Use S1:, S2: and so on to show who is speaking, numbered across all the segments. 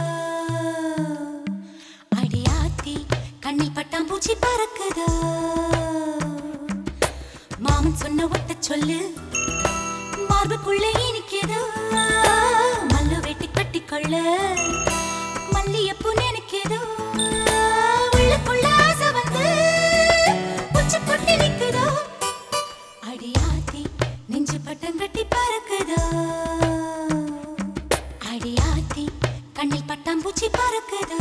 S1: அடியாத்தி கண்ணில் பட்டாம்பூச்சி பறக்குதோ மாமன் சொன்ன ஒட்ட சொல்லு மார்புக்குள்ள இனிக்குதோ மல்லு வெட்டி கட்டிக்கொள்ள மல்லியப்பூ நினைக்குதோ உள்ளுக்குள்ள ஆசை வந்து உச்சி கொட்டி நிக்குதோ அடியாத்தி நெஞ்சு பட்டம் கட்டி பறக்குதோ அடியாத்தி கண்ணில் பட்டாம்பூச்சி பறக்குதோ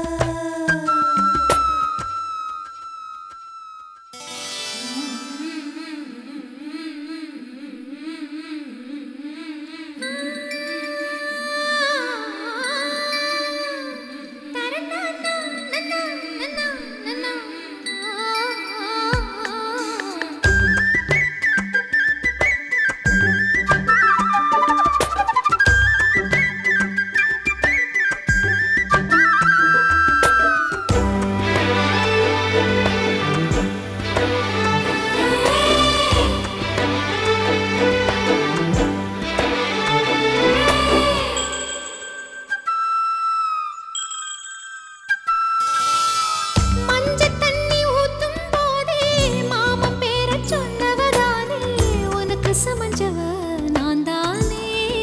S2: மஞ்சள் தண்ணி ஊத்தும் போதே மாமன் பேரச் சொன்னவதானே உனக்கு சமஞ்சவ நான் தானே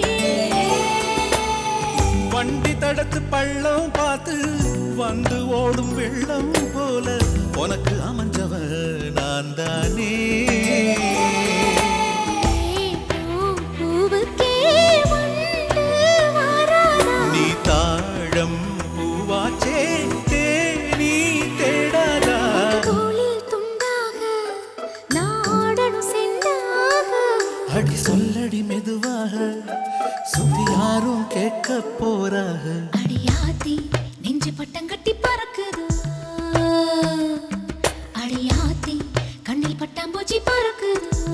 S3: வண்டி தடத்து பள்ளம் பார்த்து வந்து ஓடும் வெள்ளம் போல உனக்கு அமைஞ்சவ நான் தானே
S2: பூ- பூவுக்கே வண்டு வாராதா?
S3: நீ தாழம் பூவாச்சே தேனி தேடாதா
S2: கோலில் துண்டாக நாடனும் செண்டாக
S3: அடி சொல்லடி மெதுவாக சுத்தி யாரும் கேட்க போறாக
S1: அடியாத்தி நெஞ்சு பட்டம் கட்டி பறக்குதோ அடியாத்தி கண்ணில் பட்டாம்பூச்சி பறக்குதோ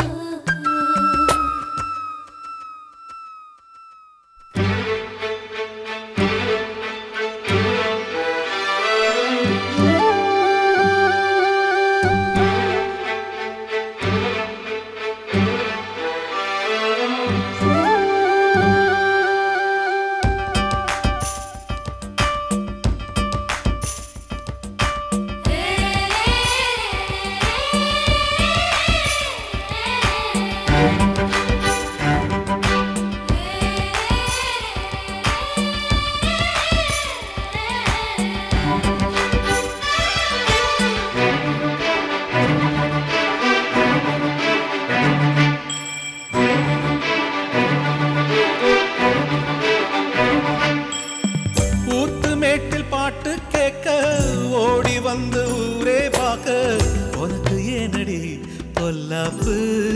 S3: ஊத்து மேட்டில் பாட்டு கேட்க ஓடி வந்து ஊரே பார்க்க உனக்கு ஏனடி பொல்லாப்பு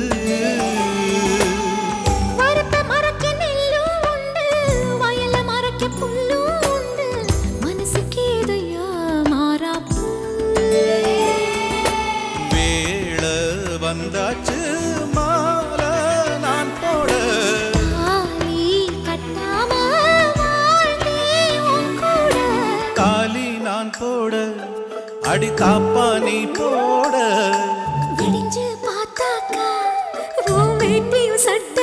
S2: வரப்ப மறக்க நெல்லும் உண்டு வயல்ல மறக்க புல்லும் உண்டு மனசுக்கு ஏதையா மாறாப்பு
S3: வேள வந்தாச்சு மாலை நான் போட
S2: தாலி கட்டாம வாழ்ந்தே உன் கூட
S3: காலி நான் போட அடி காப்பா நீ போட
S2: விடிஞ்சு பார்த்தாக்கா உன் வேட்டியும் சட்டை